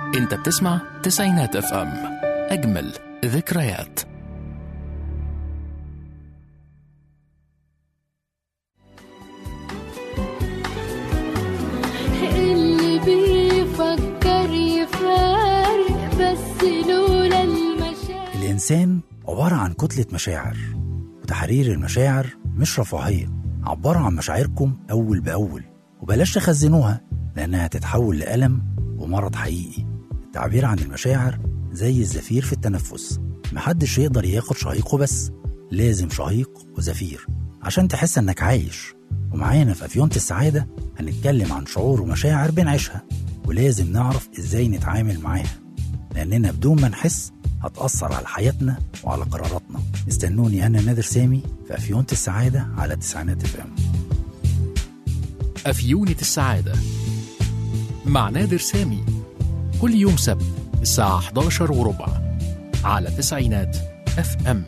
انت بتسمع تسعينات اف ام اجمل ذكريات اللي بيفكر يفارق بس لولا المشاعر الإنسان عبارة عن كتلة مشاعر وتحرير المشاعر مش رفاهية عبروا عن مشاعركم أول بأول وبلاش تخزنوها لأنها هتتحول لألم ومرض حقيقي التعبير عن المشاعر زي الزفير في التنفس محدش يقدر ياخد شهيقه بس لازم شهيق وزفير عشان تحس انك عايش ومعانا في أفيونة السعادة هنتكلم عن شعور ومشاعر بنعيشها ولازم نعرف ازاي نتعامل معاها لأننا بدون ما نحس هتأثر على حياتنا وعلى قراراتنا استنوني أنا نادر سامي في أفيونة السعادة على تسعينات اف ام أفيونة السعادة مع نادر سامي كل يوم سبت الساعة 11 وربع على تسعينات اف ام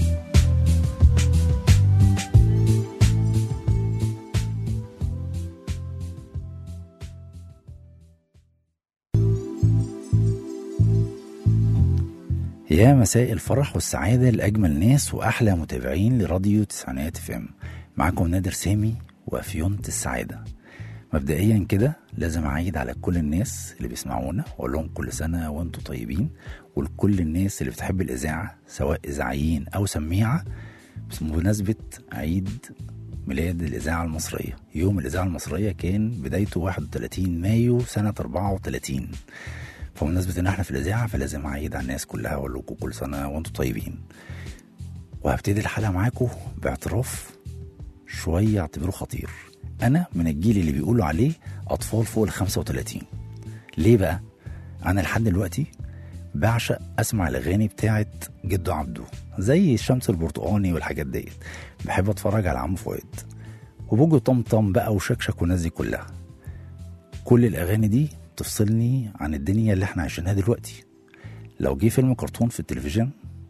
يا مساء الفرح والسعادة لأجمل ناس وأحلى متابعين لراديو تسعينات اف ام معاكم نادر سامي وأفيونة السعادة مبدئيا كده لازم أعيد على كل الناس اللي بيسمعونا وأقول لهم كل سنة وأنتم طيبين ولكل الناس اللي بتحب الإذاعة سواء إذاعيين أو سميعة بمناسبة عيد ميلاد الإذاعة المصرية يوم الإذاعة المصرية كان بدايته 31 مايو سنة 34 فبمناسبة إن إحنا في الإذاعة فلازم أعيد على الناس كلها وأقول لكم كل سنة وأنتم طيبين وهبتدي الحلقة معاكم باعتراف شوية اعتبره خطير أنا من الجيل اللي بيقولوا عليه أطفال فوق ال 35 ليه بقى؟ أنا لحد دلوقتي بعشق أسمع الأغاني بتاعت جدو عبده زي الشمس البرتقاني والحاجات ديت بحب أتفرج على عم فؤاد وبوجو طمطم بقى وشكشك والناس دي كلها كل الأغاني دي تفصلني عن الدنيا اللي احنا عايشينها دلوقتي لو جه فيلم كرتون في التلفزيون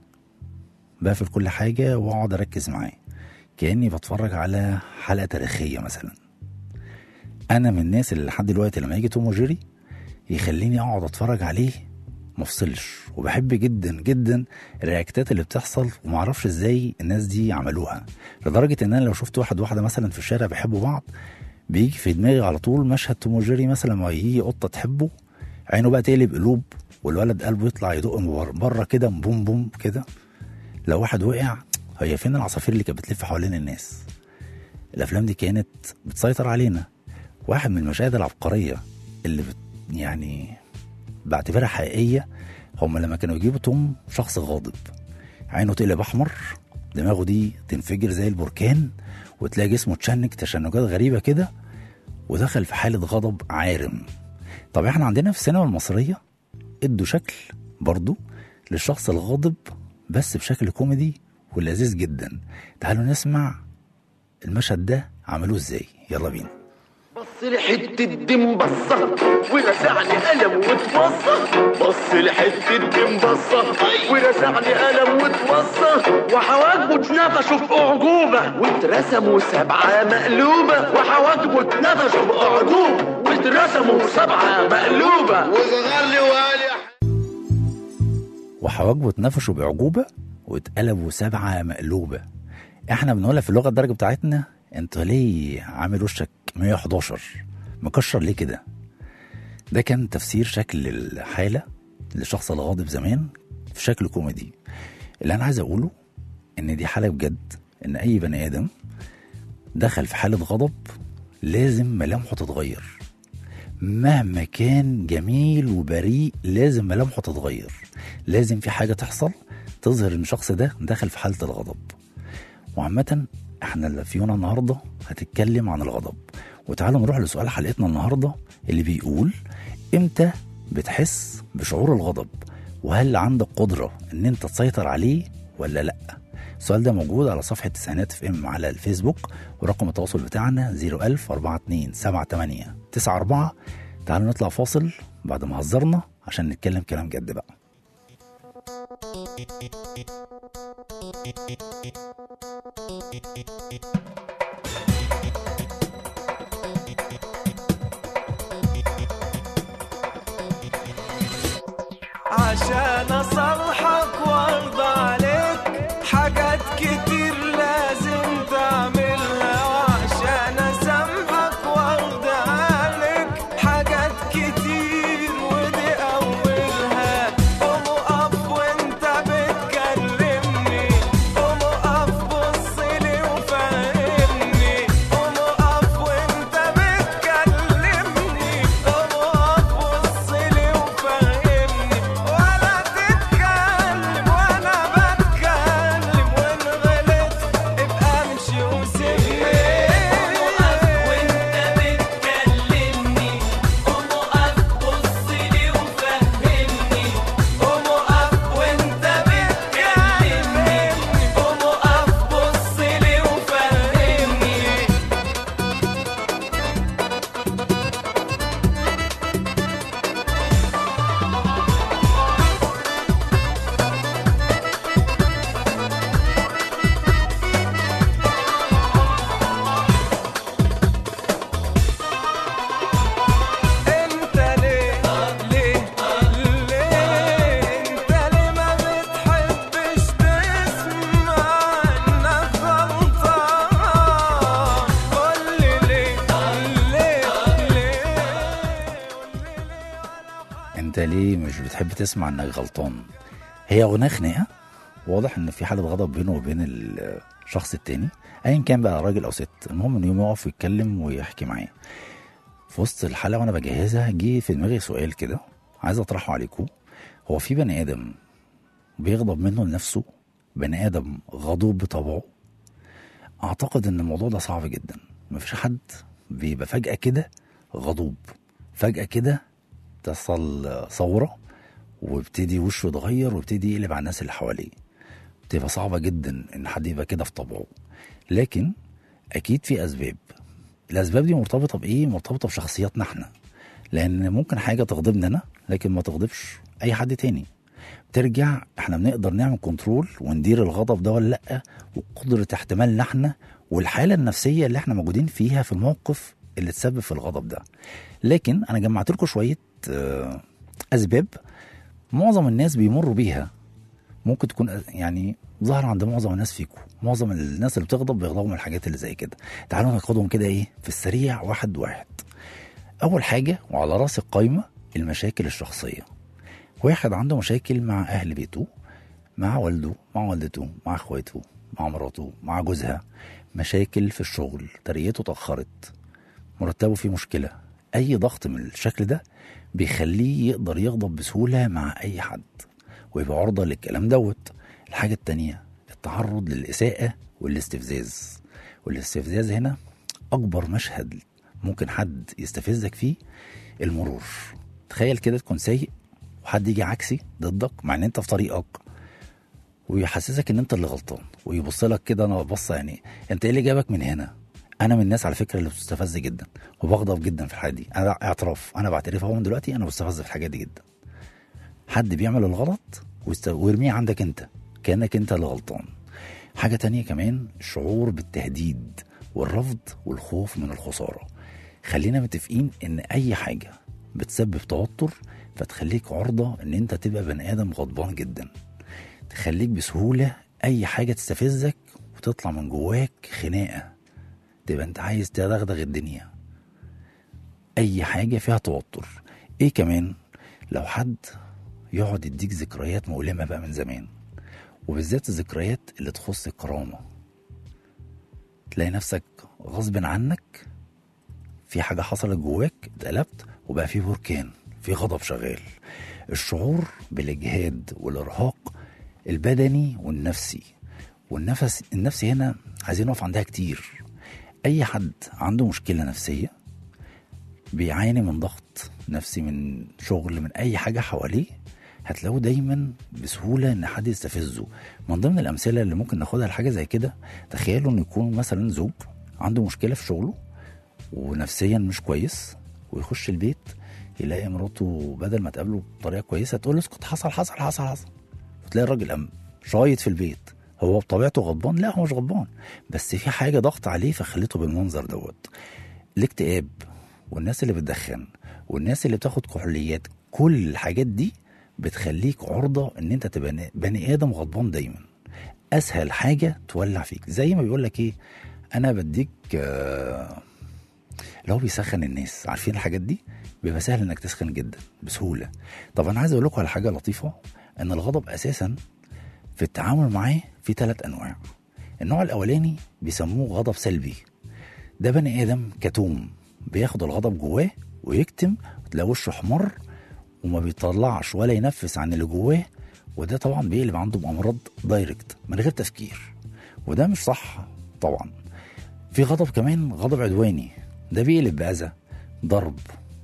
بقفل كل حاجة وأقعد أركز معاه كأني بتفرج على حلقة تاريخية مثلا أنا من الناس اللي لحد دلوقتي لما يجي توم وجيري يخليني أقعد أتفرج عليه مفصلش وبحب جدا جدا الرياكتات اللي بتحصل ومعرفش ازاي الناس دي عملوها لدرجة ان انا لو شفت واحد واحدة مثلا في الشارع بيحبوا بعض بيجي في دماغي على طول مشهد توم وجيري مثلا لما يجي قطة تحبه عينه بقى تقلب قلوب والولد قلبه يطلع يدق من بره- بره كده بوم بوم كده لو واحد وقع هي فين العصافير اللي كانت بتلف حوالين الناس الافلام دي كانت بتسيطر علينا واحد من المشاهد العبقريه اللي بت يعني بعتبرها حقيقيه هم لما كانوا يجيبوا توم شخص غاضب عينه تقلب احمر دماغه دي تنفجر زي البركان وتلاقي جسمه اتشنج تشنجات غريبه كده ودخل في حاله غضب عارم طب احنا عندنا في السينما المصريه ادوا شكل برضو للشخص الغاضب بس بشكل كوميدي ولذيذ جدا تعالوا نسمع المشهد ده عملوه ازاي يلا بينا بص لحتة الدم بصة ورزعني قلم واتوصى بص لحتة الدم بصة ورزعني قلم واتوصى وحواجبه اتنفشوا في أعجوبة واترسموا سبعة مقلوبة وحواجبه اتنفشوا في أعجوبة واترسموا سبعة مقلوبة وصغر لي وقال وحواجبه اتنفشوا بعجوبة واتقلبوا سبعة مقلوبة احنا بنقولها في اللغة الدرجة بتاعتنا انت ليه عامل وشك 111 مكشر ليه كده ده كان تفسير شكل الحالة للشخص الغاضب زمان في شكل كوميدي اللي انا عايز اقوله ان دي حالة بجد ان اي بني ادم دخل في حالة غضب لازم ملامحه تتغير مهما كان جميل وبريء لازم ملامحه تتغير لازم في حاجة تحصل تظهر ان الشخص ده دخل في حالة الغضب وعامة احنا اللي فينا النهاردة هتتكلم عن الغضب وتعالوا نروح لسؤال حلقتنا النهاردة اللي بيقول امتى بتحس بشعور الغضب وهل عندك قدرة ان انت تسيطر عليه ولا لا السؤال ده موجود على صفحة تسعينات اف ام على الفيسبوك ورقم التواصل بتاعنا 01000 42 78 94 تعالوا نطلع فاصل بعد ما هزرنا عشان نتكلم كلام جد بقى عشان اصلحك وارضى عليك حاجات كتير لازم تعملها وعشان اسامحك وارضى عليك حاجات كتير ودي اولها قوم اقف وانت بتكلمني قوم اقف بص لي وفهمني قوم اقف وانت بتكلمني قوم اقف بص لي وفهمني ولا تتكلم وانا بتكلم وان غلطت ابقى امشي وسيبني قوم اقف وانت بتكلمني قوم اقف بص لي وفهمني قوم اقف وانت بتكلمني قوم اقف بص لي وفهمني انت ليه ليه ليه انت ليه ما بتحبش تسمع انك غلطان قولي ليه ليه ليه انت ليه مش بتحب تسمع انك غلطان هي اغنيه خناقه واضح ان في حاله غضب بينه وبين الشخص التاني ايا كان بقى راجل او ست المهم انه يقوم يقف ويتكلم ويحكي معاه في وسط الحلقه وانا بجهزها جه في دماغي سؤال كده عايز اطرحه عليكم هو في بني ادم بيغضب منه لنفسه بني ادم غضوب بطبعه اعتقد ان الموضوع ده صعب جدا مفيش حد بيبقى فجاه كده غضوب فجاه كده تحصل ثوره ويبتدي وشه يتغير ويبتدي يقلب على الناس اللي حواليه بتبقى صعبه جدا ان حد يبقى كده في طبعه لكن اكيد في اسباب الاسباب دي مرتبطه بايه مرتبطه بشخصياتنا احنا لان ممكن حاجه تغضبنا انا لكن ما تغضبش اي حد تاني ترجع احنا بنقدر نعمل كنترول وندير الغضب ده ولا لا وقدره احتمالنا احنا والحاله النفسيه اللي احنا موجودين فيها في الموقف اللي تسبب في الغضب ده لكن انا جمعت لكم شويه آه، اسباب معظم الناس بيمروا بيها ممكن تكون يعني ظاهرة عند معظم الناس فيكم معظم الناس اللي بتغضب بيغضبوا من الحاجات اللي زي كده تعالوا ناخدهم كده ايه في السريع واحد واحد اول حاجة وعلى راس القايمة المشاكل الشخصية واحد عنده مشاكل مع اهل بيته مع والده مع والدته مع اخواته مع مراته مع جوزها مشاكل في الشغل ترقيته اتأخرت مرتبه فيه مشكلة أي ضغط من الشكل ده بيخليه يقدر يغضب بسهولة مع أي حد ويبقى عرضة للكلام دوت الحاجة التانية التعرض للإساءة والاستفزاز والاستفزاز هنا أكبر مشهد ممكن حد يستفزك فيه المرور تخيل كده تكون سايق وحد يجي عكسي ضدك مع ان انت في طريقك ويحسسك ان انت اللي غلطان ويبص لك كده انا بص يعني انت ايه اللي جابك من هنا انا من الناس على فكره اللي بتستفز جدا وبغضب جدا في الحاجه دي انا اعتراف انا بعترف اهو من دلوقتي انا بستفز في الحاجات دي جدا حد بيعمل الغلط ويست- ويرميه عندك انت كانك انت اللي غلطان حاجه تانية كمان الشعور بالتهديد والرفض والخوف من الخساره خلينا متفقين ان اي حاجه بتسبب توتر فتخليك عرضه ان انت تبقى بني ادم غضبان جدا تخليك بسهوله اي حاجه تستفزك وتطلع من جواك خناقه تبقى انت عايز تدغدغ الدنيا اي حاجه فيها توتر ايه كمان لو حد يقعد يديك ذكريات مؤلمه بقى من زمان وبالذات الذكريات اللي تخص الكرامه تلاقي نفسك غصب عنك في حاجه حصلت جواك اتقلبت وبقى في بركان في غضب شغال الشعور بالاجهاد والارهاق البدني والنفسي والنفس النفسي هنا عايزين نقف عندها كتير اي حد عنده مشكله نفسيه بيعاني من ضغط نفسي من شغل من اي حاجه حواليه هتلاقوه دايما بسهوله ان حد يستفزه من ضمن الامثله اللي ممكن ناخدها لحاجه زي كده تخيلوا ان يكون مثلا زوج عنده مشكله في شغله ونفسيا مش كويس ويخش البيت يلاقي مراته بدل ما تقابله بطريقه كويسه تقول له اسكت حصل حصل حصل حصل وتلاقي الراجل قام شايط في البيت هو بطبيعته غضبان لا هو مش غضبان بس في حاجه ضغط عليه فخلته بالمنظر دوت الاكتئاب والناس اللي بتدخن والناس اللي بتاخد كحوليات كل الحاجات دي بتخليك عرضه ان انت تبقى بني ادم غضبان دايما اسهل حاجه تولع فيك زي ما بيقول لك ايه انا بديك آه، اللي هو بيسخن الناس عارفين الحاجات دي بيبقى سهل انك تسخن جدا بسهوله طب انا عايز اقول لكم على حاجه لطيفه ان الغضب اساسا في التعامل معاه في ثلاث انواع النوع الاولاني بيسموه غضب سلبي ده بني ادم كتوم بياخد الغضب جواه ويكتم وتلاقي وشه احمر وما بيطلعش ولا ينفس عن اللي جواه وده طبعا بيقلب عنده بامراض دايركت من غير تفكير وده مش صح طبعا في غضب كمان غضب عدواني ده بيقلب بأذى ضرب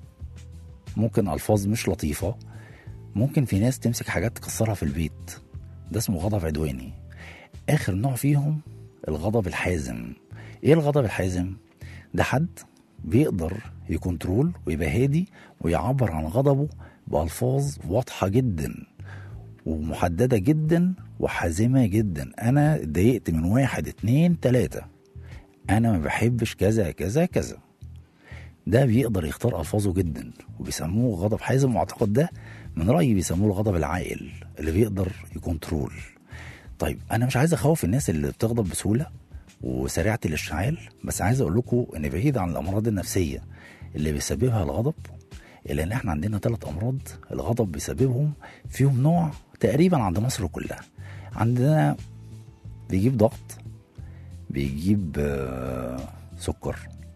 ممكن ألفاظ مش لطيفة ممكن في ناس تمسك حاجات تكسرها في البيت ده اسمه غضب عدواني آخر نوع فيهم الغضب الحازم إيه الغضب الحازم؟ ده حد بيقدر يكنترول ويبقى هادي ويعبر عن غضبه بألفاظ واضحة جدا ومحددة جدا وحازمة جدا أنا اتضايقت من واحد اتنين تلاتة أنا ما بحبش كذا كذا كذا ده بيقدر يختار ألفاظه جدا وبيسموه غضب حازم واعتقد ده من رأيي بيسموه الغضب العاقل اللي بيقدر يكنترول طيب أنا مش عايز أخوف الناس اللي بتغضب بسهولة وسريعة الاشتعال بس عايز أقول لكم إن بعيد عن الأمراض النفسية اللي بيسببها الغضب إلا إن إحنا عندنا ثلاث أمراض الغضب بيسببهم فيهم نوع تقريبا عند مصر كلها عندنا بيجيب ضغط بيجيب آه، سكر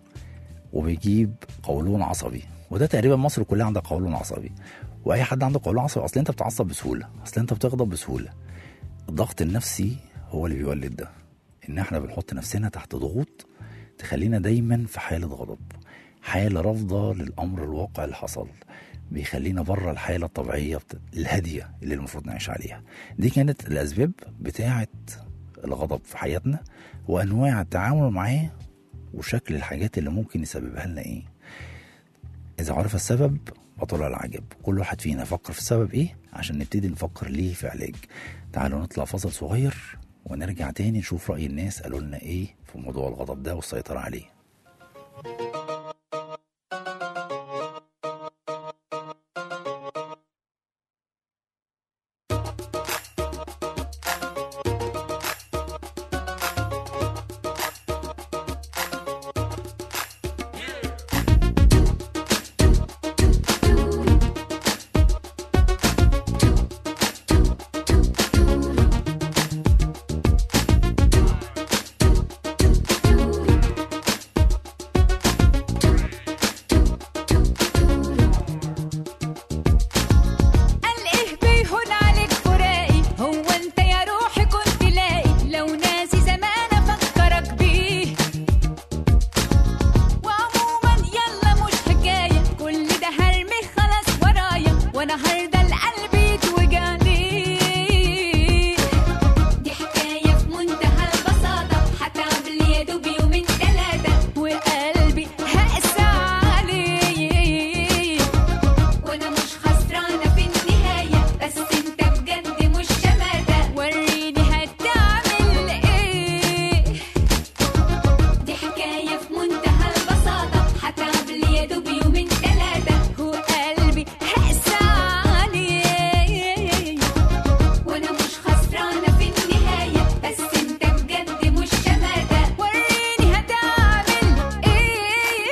وبيجيب قولون عصبي وده تقريبا مصر كلها عندها قولون عصبي واي حد عنده قولون عصبي اصل انت بتعصب بسهوله اصل انت بتغضب بسهوله الضغط النفسي هو اللي بيولد ده ان احنا بنحط نفسنا تحت ضغوط تخلينا دايما في حاله غضب حاله رافضه للامر الواقع اللي حصل بيخلينا بره الحاله الطبيعيه بت- الهاديه اللي المفروض نعيش عليها دي كانت الاسباب بتاعه الغضب في حياتنا وانواع التعامل معاه وشكل الحاجات اللي ممكن يسببها لنا ايه اذا عرف السبب بطل العجب كل واحد فينا يفكر في السبب ايه عشان نبتدي نفكر ليه في علاج تعالوا نطلع فاصل صغير ونرجع تاني نشوف رأي الناس قالوا لنا ايه في موضوع الغضب ده والسيطرة عليه قال ايه بيهون عليك فراقي هو انت يا روحي كنت لاقي لو ناسي زمان افكرك بيه وعموما يلا مش حكايه كل ده هرمي خلاص ورايا وانا هرضى القلب يتوجعني دي حكايه في منتهى البساطه هتعب لي يا دوب يومين ثلاثه وقلبي هقسى عليه وانا مش خسرانه في النهايه بس انت بجد مش شماته وريني هتعمل ايه دي حكايه في منتهى البساطه هتعب لي يا دوب يومين ثلاثه وقلبي هقسى عليه وانا مش خسرانه في النهايه بس انت بجد مش شماته وريني هتعمل ايه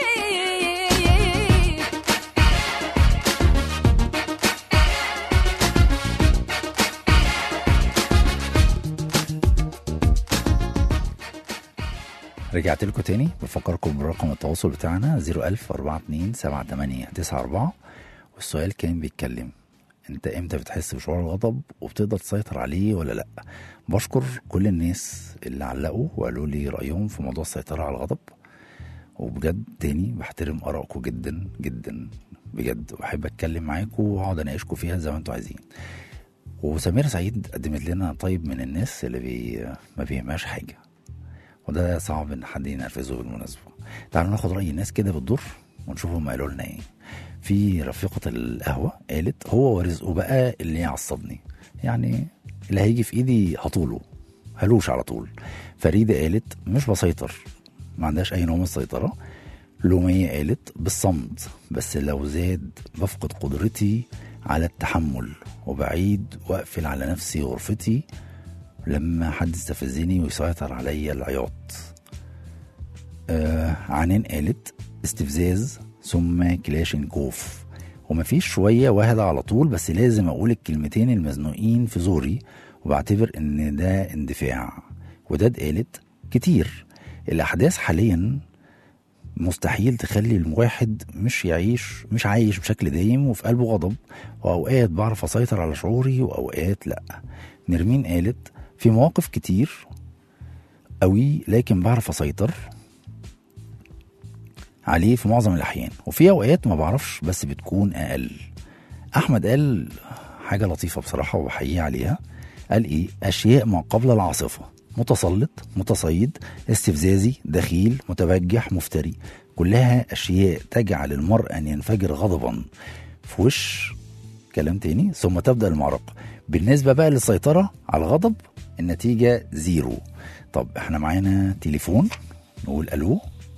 رجعت لكم تاني بفكركم برقم التواصل بتاعنا 01000 42 78 94 والسؤال كان بيتكلم انت امتى بتحس بشعور الغضب وبتقدر تسيطر عليه ولا لا بشكر كل الناس اللي علقوا وقالوا لي رايهم في موضوع السيطره على الغضب وبجد تاني بحترم ارائكم جدا جدا بجد وبحب اتكلم معاكم واقعد اناقشكم فيها زي ما انتوا عايزين وسميرة سعيد قدمت لنا طيب من الناس اللي بي ما بيهمهاش حاجه وده صعب ان حد ينرفزه بالمناسبه تعالوا ناخد راي الناس كده بالدور ونشوف هم قالوا لنا ايه في رفيقة القهوة قالت هو ورزقه بقى اللي يعصبني يعني اللي هيجي في ايدي هطوله هلوش على طول فريدة قالت مش بسيطر ما عندهاش اي نوع من السيطرة لومية قالت بالصمت بس لو زاد بفقد قدرتي على التحمل وبعيد واقفل على نفسي غرفتي لما حد استفزني ويسيطر عليا العياط آه عنان قالت استفزاز ثم كلاشينكوف ومفيش شوية واحدة على طول بس لازم أقول الكلمتين المزنوقين في زوري وبعتبر إن ده اندفاع وداد قالت كتير الأحداث حاليا مستحيل تخلي الواحد مش يعيش مش عايش بشكل دايم وفي قلبه غضب وأوقات بعرف أسيطر على شعوري وأوقات لأ نرمين قالت في مواقف كتير قوي لكن بعرف أسيطر عليه في معظم الأحيان وفي أوقات ما بعرفش بس بتكون أقل أحمد قال حاجة لطيفة بصراحة وبحييه عليها قال إيه أشياء ما قبل العاصفة متسلط متصيد استفزازي دخيل متبجح مفتري كلها أشياء تجعل المرء أن ينفجر غضبا في وش كلام تاني ثم تبدأ المعركة بالنسبة بقى للسيطرة على الغضب النتيجة زيرو طب احنا معانا تليفون نقول ألو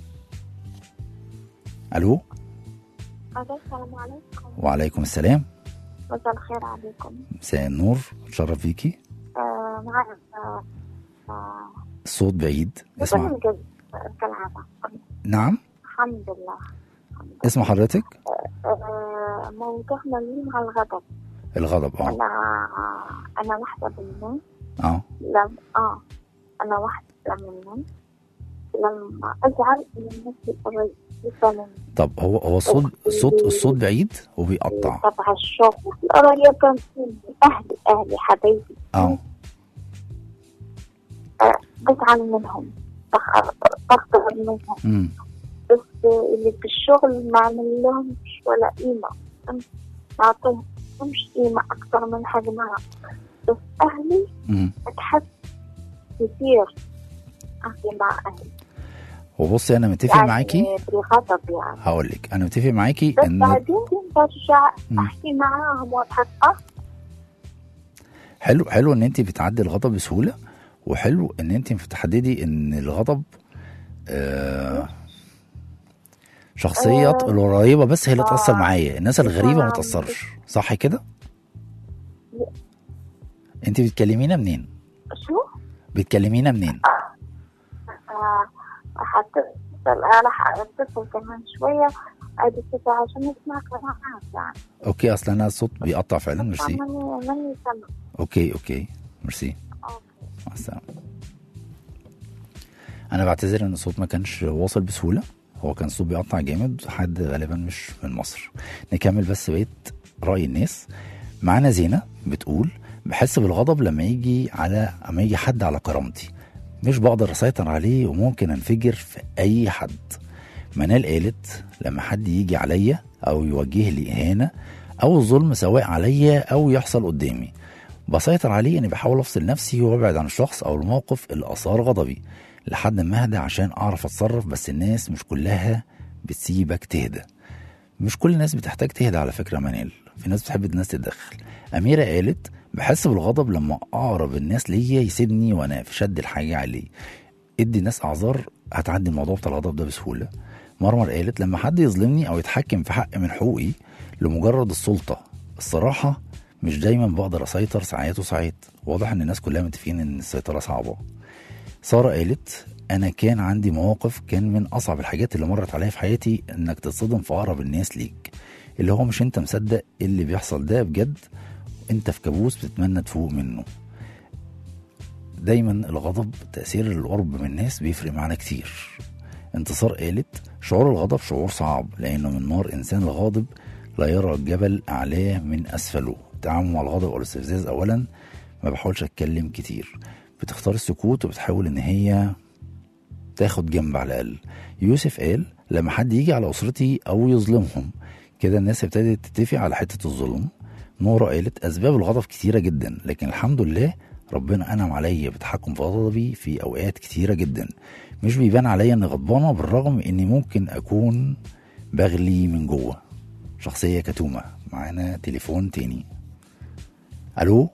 ألو السلام عليكم وعليكم السلام مساء الخير عليكم مساء النور اتشرف بيكي آه معنا آه آه الصوت بعيد اسمع بننجز كالعادة نعم الحمد لله الحمد لله. اسم حضرتك آه موضوعنا اليوم على الغضب الغضب اه أنا أنا واحدة من الناس اه لم آه أنا واحدة من الناس لما أزعل من الناس القريبة مني طب هو هو الصوت الصوت الصوت بعيد وبيقطع تبع الشغل القريبة مني أهلي أهلي حبايبي اه بزعل منهم بخ- بغضب منهم امم بس اللي في الشغل ما عمل لهمش ولا قيمة ما أعطيهمش قيمة أكثر من حجمها بس أهلي امم أتحس كثير أحكي مع أهلي وبصي انا متفق يعني معاكي بغضب يعني هقول لك انا متفق معاكي بس ان بعدين برجع مم. أحكي معاهم وأضحك أه حلو حلو ان انت بتعدي الغضب بسهوله وحلو ان انت بتحددي ان الغضب آه شخصيات آه. القريبه بس هي اللي تاثر آه. معايا الناس الغريبه ما آه. تاثرش صح كده انت بتكلمينا منين شو؟ بتكلمينا منين آه، حتصل أنا راح أتصل كمان شوية أتصل عشان أسمع كلامك يعني اوكي اصل انا الصوت بيقطع فعلا ميرسي ماني ماني سامع اوكي اوكي ميرسي أوكي. مع السلامة أنا بعتذر إن الصوت ما كانش واصل بسهولة هو كان الصوت بيقطع جامد حد غالبا مش من مصر نكمل بس بقية رأي الناس معانا زينة بتقول بحس بالغضب لما يجي على لما يجي حد على كرامتي مش بقدر أسيطر عليه وممكن أنفجر في أي حد منال قالت لما حد يجي عليا أو يوجه لي إهانة أو الظلم سواء عليا أو يحصل قدامي بسيطر عليه اني بحاول افصل نفسي وابعد عن الشخص او الموقف اللي اثار غضبي لحد ما اهدى عشان اعرف اتصرف بس الناس مش كلها بتسيبك تهدى مش كل الناس بتحتاج تهدى على فكره منال في ناس بتحب الناس تتدخل اميره قالت بحس بالغضب لما اقرب الناس ليا يسيبني وانا في شد الحاجه عليه ادي الناس اعذار هتعدي الموضوع بتاع الغضب ده بسهوله مرمر قالت لما حد يظلمني او يتحكم في حق من حقوقي لمجرد السلطه الصراحه مش دايما بقدر اسيطر ساعات وساعات واضح ان الناس كلها متفقين ان السيطره صعبه ساره قالت انا كان عندي مواقف كان من اصعب الحاجات اللي مرت عليا في حياتي انك تتصدم في اقرب الناس ليك اللي هو مش انت مصدق اللي بيحصل ده بجد انت في كابوس بتتمنى تفوق منه دايما الغضب تأثير القرب من الناس بيفرق معانا كتير انتصار قالت شعور الغضب شعور صعب لأنه من نار إنسان الغاضب لا يرى الجبل أعلاه من أسفله التعامل مع الغضب أو الاستفزاز أولا ما بحاولش أتكلم كتير بتختار السكوت وبتحاول إن هي تاخد جنب على الأقل يوسف قال لما حد يجي على أسرتي أو يظلمهم كده الناس ابتدت تتفق على حتة الظلم نورة قالت أسباب الغضب كتيرة جدا لكن الحمد لله ربنا أنعم عليا بتحكم في غضبي في أوقات كتيرة جدا مش بيبان عليا إني غضبانة بالرغم إني ممكن أكون بغلي من جوه شخصية كتومة معانا تليفون تاني ألو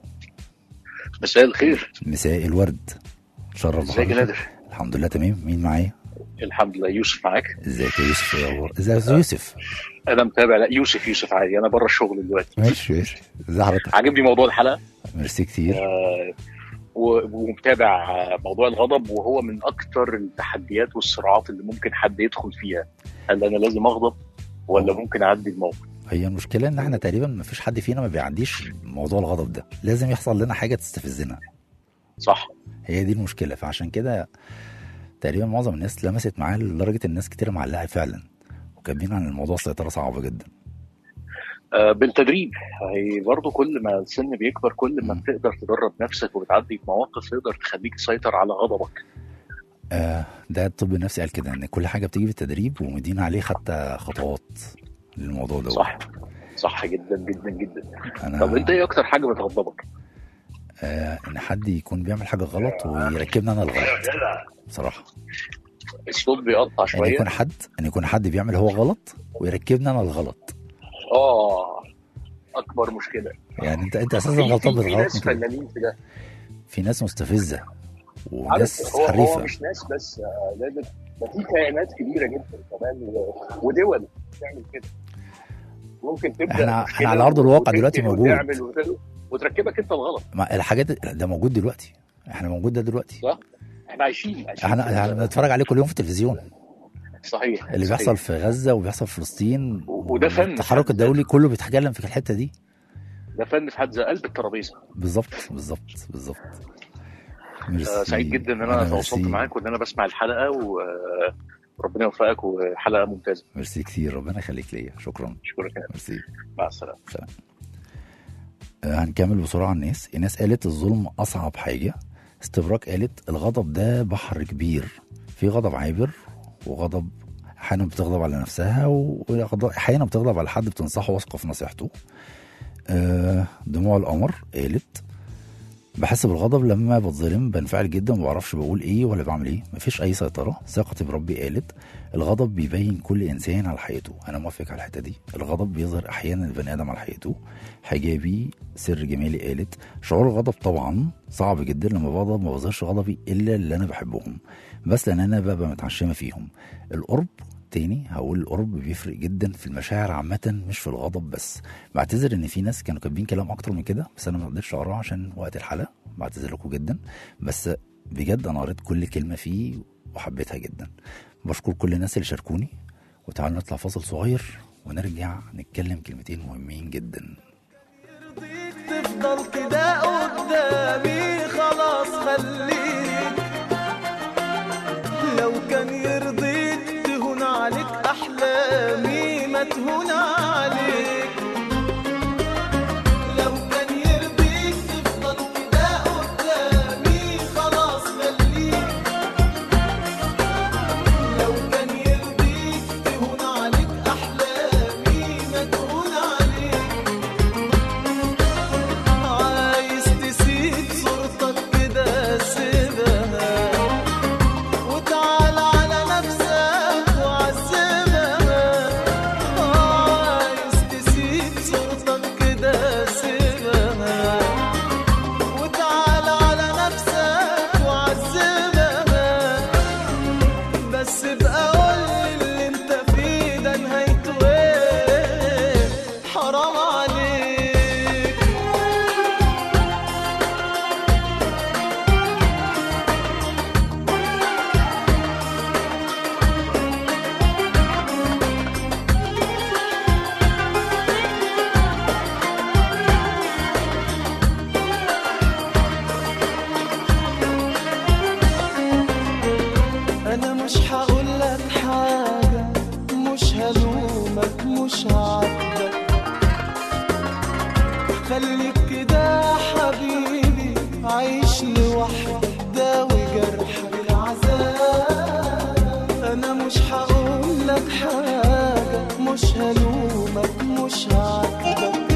مساء الخير مساء الورد تشرف ازيك يا بحضرتك نادر الحمد لله تمام مين معايا الحمد لله يوسف معاك ازيك يا يوسف ايه اخبارك ازيك يا يوسف انا متابع لا يوسف يوسف عادي انا بره الشغل دلوقتي ماشي ماشي ازي حضرتك عاجبني موضوع الحلقه ميرسي كتير آه، و- ومتابع آه، موضوع الغضب وهو من اكتر التحديات والصراعات اللي ممكن حد يدخل فيها هل انا لازم اغضب ولا ممكن اعدي الموقف هي المشكله ان احنا تقريبا ما فيش حد فينا ما بيعديش موضوع الغضب ده لازم يحصل لنا حاجه تستفزنا صح هي دي المشكله فعشان كده تقريبا معظم الناس لمست معاه لدرجه الناس كتير معلقه فعلا وكاتبين عن الموضوع سيطره صعبه جدا آه، بالتدريب هي برضه كل ما السن بيكبر كل ما بتقدر تدرب نفسك وبتعدي في مواقف تقدر تخليك تسيطر على غضبك آه ده الطب النفسي قال كده ان كل حاجه بتيجي بالتدريب ومدين عليه حتى خطوات للموضوع ده صح صح جدا جدا جدا انا طب انت ايه اكتر حاجه بتغضبك؟ آه ان حد يكون بيعمل حاجه غلط ويركبني انا الغلط بصراحه الصوت بيقطع ان شويه يكون حد ان يكون حد بيعمل هو غلط ويركبني انا الغلط اه اكبر مشكله يعني انت انت اساسا في- غلطان في- في ناس بتغلطني كده فنانين في ده في ناس مستفزه وناس عارف هو هو حريفه مش ناس بس آه، ده ده ده في كيانات كبيره جدا كمان و- ودول بتعمل كده ممكن تبدا احنا- مشكلة احنا على أرض الواقع وتنتج دلوقتي موجود. وتعمل وت- وتركبك انت الغلط ما الحاجات ده موجود دلوقتي احنا موجود ده دلوقتي صح؟ احنا عايشين عايشين احنا في- احنا بنتفرج عليه كل يوم في التلفزيون صحيح اللي صحيح. بيحصل في غزه وبيحصل في فلسطين و- وده فن. التحرك الدولي كله بيتكلم في الحته دي ده فن في حد ذاته قلب الترابيزه بالظبط بالظبط بالظبط آه، ميرسي. سعيد جدا ان انا تواصلت ميرسي. معاك وان انا بسمع الحلقه و- وربنا يوفقك وحلقه ممتازه ميرسي كتير ربنا يخليك ليا شكرا اشكرك يا ميرسي مع السلامه آه، هنكمل بسرعه الناس الناس قالت الظلم اصعب حاجه استبراك قالت الغضب ده بحر كبير في غضب عابر وغضب احيانا بتغضب على نفسها وغضب- احيانا بتغضب على حد بتنصحه واثقه في نصيحته آه، دموع القمر قالت بحس بالغضب لما بتظلم بنفعل جدا وما بعرفش بقول ايه ولا بعمل ايه مفيش اي سيطره ثقتي بربي قالت الغضب بيبين كل انسان على حقيقته انا موافق على الحته دي الغضب بيظهر احيانا البني ادم على حقيقته حجابي سر جمالي قالت شعور الغضب طبعا صعب جدا لما بغضب ما بظهرش غضبي الا اللي انا بحبهم بس لان انا ببقى متعشمه فيهم القرب تاني هقول القرب بيفرق جدا في المشاعر عامة مش في الغضب بس بعتذر ان في ناس كانوا كاتبين كلام اكتر من كده بس انا ما قدرتش اقراه عشان وقت الحلقة بعتذر لكم جدا بس بجد انا قريت كل كلمة فيه وحبيتها جدا بشكر كل الناس اللي شاركوني وتعالوا نطلع فاصل صغير ونرجع نتكلم كلمتين مهمين جدا تفضل كده قدامي خلاص خليك لو كان يرضيك تهون عليك احلامي ما تهون عليك لو كان يرضيك تفضل كده قدامي خلاص خليك لو كان يرضيك تهون عليك احلامي ما تهون عليك عايز تسيب صورتك كده سيبها وتعال على نفسك وعذبها عايز تسيب صورتك كده سيبها وتعال على نفسك وعذبها بس بقى قولي اللي انت فيه ده نهايته ايه حرام عليك انا مش هقولك حاجة مش هلومك مش هعاتبك خليك كده يا حبيبي عايش لوحدك داوي جرحك العذاب انا مش هقولك حاجة مش هلومك مش هعاتبك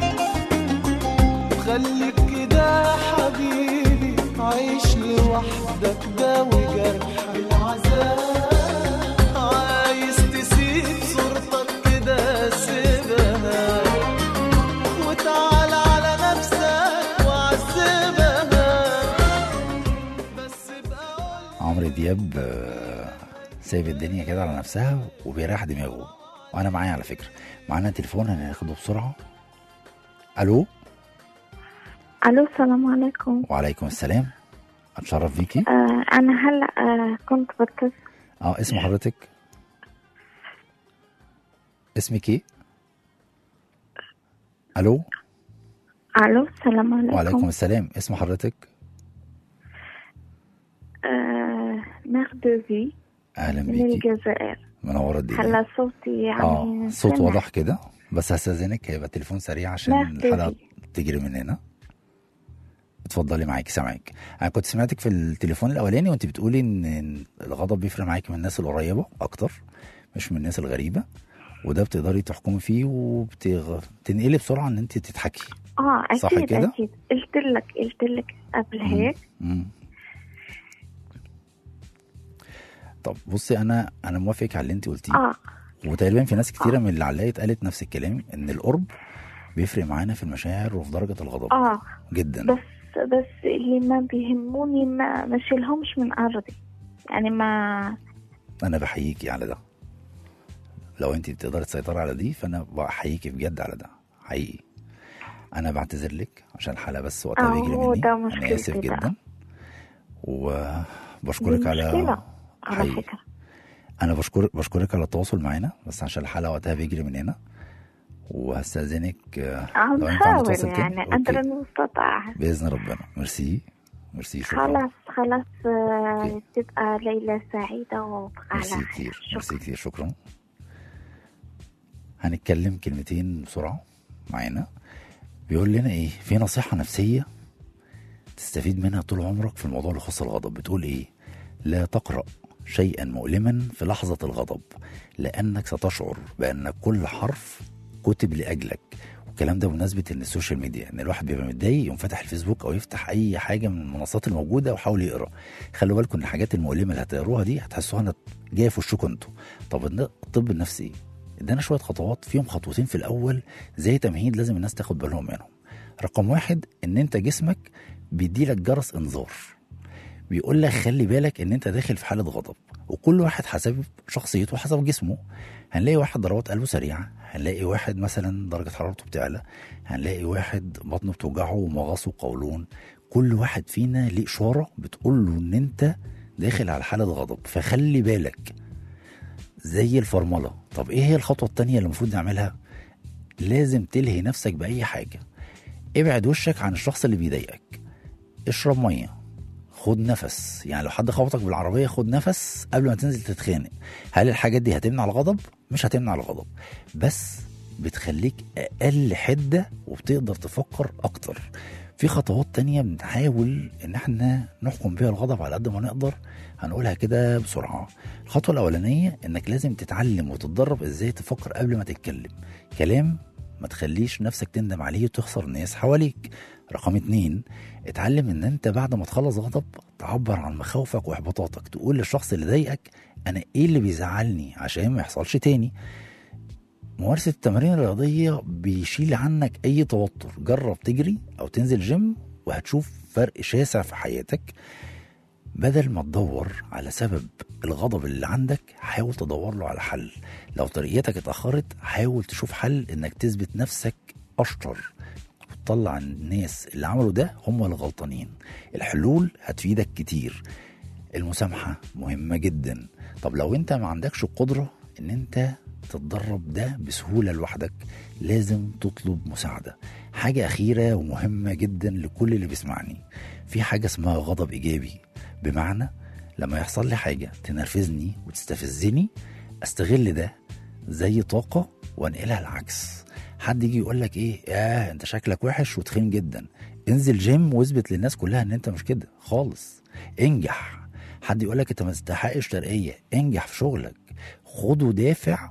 خليك كده يا حبيبي عايش لوحدك داوي جرح العذاب عايز تسيب صورتك كده سيبها وتعال على نفسك وعذبها بس بقى عمرو دياب آه، سايب الدنيا كده على نفسها وبيريح دماغه وانا معايا على فكره معانا تليفون هناخده بسرعه الو الو السلام عليكم وعليكم السلام اتشرف بيكي آه انا هلا آه كنت بتصل اه اسم حضرتك اسمك ايه الو الو السلام عليكم وعليكم السلام اسم حضرتك آه مغدوبي اهلا من بيكي الجزائر منوره الدنيا هلا صوتي يعني اه صوت سمع. واضح كده بس هستاذنك هيبقى التليفون سريع عشان مهدي. الحلقه تجري مننا اتفضلي معاكي سامعك انا كنت سمعتك في التليفون الاولاني وانت بتقولي ان إن الغضب بيفرق معاكي من الناس القريبه اكتر مش من الناس الغريبه وده بتقدري تحكمي فيه وبتنقلي بسرعه ان انت تضحكي اه صح اكيد كده؟ اكيد قلت لك قلت لك قبل هيك مم. طب بصي انا انا موافق على اللي انت قلتيه اه وتقريبا في ناس كتيره من اللي علقت قالت نفس الكلام ان القرب بيفرق معانا في المشاعر وفي درجه الغضب اه جدا بس بس اللي ما بيهموني ما ما شيلهمش من ارضي يعني ما انا بحييكي على ده لو انت بتقدري تسيطري على دي فانا بحييكي بجد على ده حقيقي انا بعتذر لك عشان الحلقه بس وقتها آه، بيجري هو مني ده انا مشكلتي اسف بقى. جدا وبشكرك دي على مشكلة على حقيقي. فكرة انا بشكر بشكرك على التواصل معانا بس عشان الحلقه وقتها بيجري مننا وهستاذنك آه، عم لو ينفع بحاول نتواصل كده يعني أوكي. قدر المستطاع باذن ربنا ميرسي ميرسي شكرا خلاص خلاص آه، أوكي. تبقى ليلة سعيدة وعلى ميرسي خير كتير شكرا ميرسي كتير شكرا هنتكلم كلمتين بسرعة معانا بيقول لنا ايه في نصيحة نفسية تستفيد منها طول عمرك في الموضوع اللي يخص الغضب بتقول ايه لا تقرأ شيئا مؤلما في لحظة الغضب لأنك ستشعر بأن كل حرف كتب لأجلك والكلام ده بمناسبة ان السوشيال ميديا ان الواحد بيبقى متضايق يقوم فاتح الفيسبوك او يفتح اي حاجه من المنصات الموجوده ويحاول يقرا خلوا بالكم ان الحاجات المؤلمه اللي هتقروها دي هتحسوها انها جايه في وشكم انتوا طب الن- الطب النفسي ادانا شويه خطوات فيهم خطوتين في الاول زي تمهيد لازم الناس تاخد بالهم منهم رقم واحد ان انت جسمك بيديلك جرس انذار بيقول لك خلي بالك ان انت داخل في حاله غضب وكل واحد حسب شخصيته وحسب جسمه هنلاقي واحد ضربات قلبه سريعه هنلاقي واحد مثلا درجه حرارته بتعلى هنلاقي واحد بطنه بتوجعه ومغصه قولون كل واحد فينا ليه اشاره بتقول له ان انت داخل على حاله غضب فخلي بالك زي الفرمله طب ايه هي الخطوه التانية اللي المفروض نعملها لازم تلهي نفسك باي حاجه ابعد وشك عن الشخص اللي بيضايقك اشرب ميه خد نفس يعني لو حد خبطك بالعربيه خد نفس قبل ما تنزل تتخانق هل الحاجات دي هتمنع الغضب مش هتمنع الغضب بس بتخليك اقل حده وبتقدر تفكر اكتر في خطوات تانية بنحاول ان احنا نحكم بيها الغضب على قد ما نقدر هنقولها كده بسرعه الخطوه الاولانيه انك لازم تتعلم وتتدرب ازاي تفكر قبل ما تتكلم كلام ما تخليش نفسك تندم عليه وتخسر الناس حواليك رقم اتنين اتعلم ان انت بعد ما تخلص غضب تعبر عن مخاوفك واحباطاتك تقول للشخص اللي ضايقك انا ايه اللي بيزعلني عشان ما يحصلش تاني ممارسة التمارين الرياضية بيشيل عنك أي توتر جرب تجري أو تنزل جيم وهتشوف فرق شاسع في حياتك بدل ما تدور على سبب الغضب اللي عندك حاول تدور له على حل لو طريقتك اتأخرت حاول تشوف حل انك تثبت نفسك أشطر وتطلع الناس اللي عملوا ده هم اللي غلطانين الحلول هتفيدك كتير المسامحة مهمة جدا طب لو انت ما عندكش القدرة ان انت تتدرب ده بسهولة لوحدك لازم تطلب مساعدة حاجة أخيرة ومهمة جدا لكل اللي بيسمعني في حاجة اسمها غضب إيجابي بمعنى لما يحصل لي حاجة تنرفزني وتستفزني استغل ده زي طاقة وانقلها العكس حد يجي يقول لك ايه اه انت شكلك وحش وتخين جدا انزل جيم واثبت للناس كلها ان انت مش كده خالص انجح حد يقول لك انت ما تستحقش ترقيه انجح في شغلك خده دافع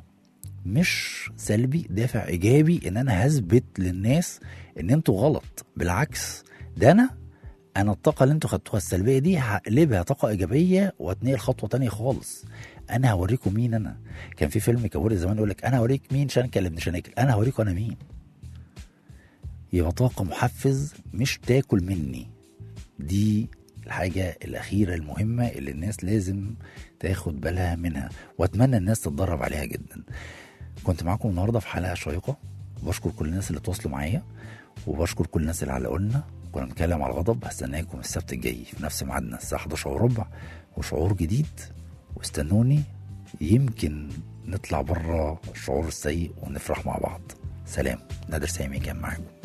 مش سلبي دافع ايجابي ان انا هثبت للناس ان انتوا غلط بالعكس ده انا انا الطاقه اللي انتوا خدتوها السلبيه دي هقلبها طاقه ايجابيه واتنقل خطوه تانية خالص انا هوريكم مين انا كان في فيلم كابوري زمان يقول لك انا هوريك مين شنكل ابن شنكل انا هوريكم انا مين يبقى طاقه محفز مش تاكل مني دي الحاجة الأخيرة المهمة اللي الناس لازم تاخد بالها منها وأتمنى الناس تتدرب عليها جدا كنت معاكم النهاردة في حلقة شيقة بشكر كل الناس اللي تواصلوا معايا وبشكر كل الناس اللي علقوا لنا كنا بنتكلم على الغضب هستناكم السبت الجاي في نفس ميعادنا الساعة 11 وربع وشعور جديد واستنوني يمكن نطلع بره الشعور السيء ونفرح مع بعض سلام نادر سامي كان معاكم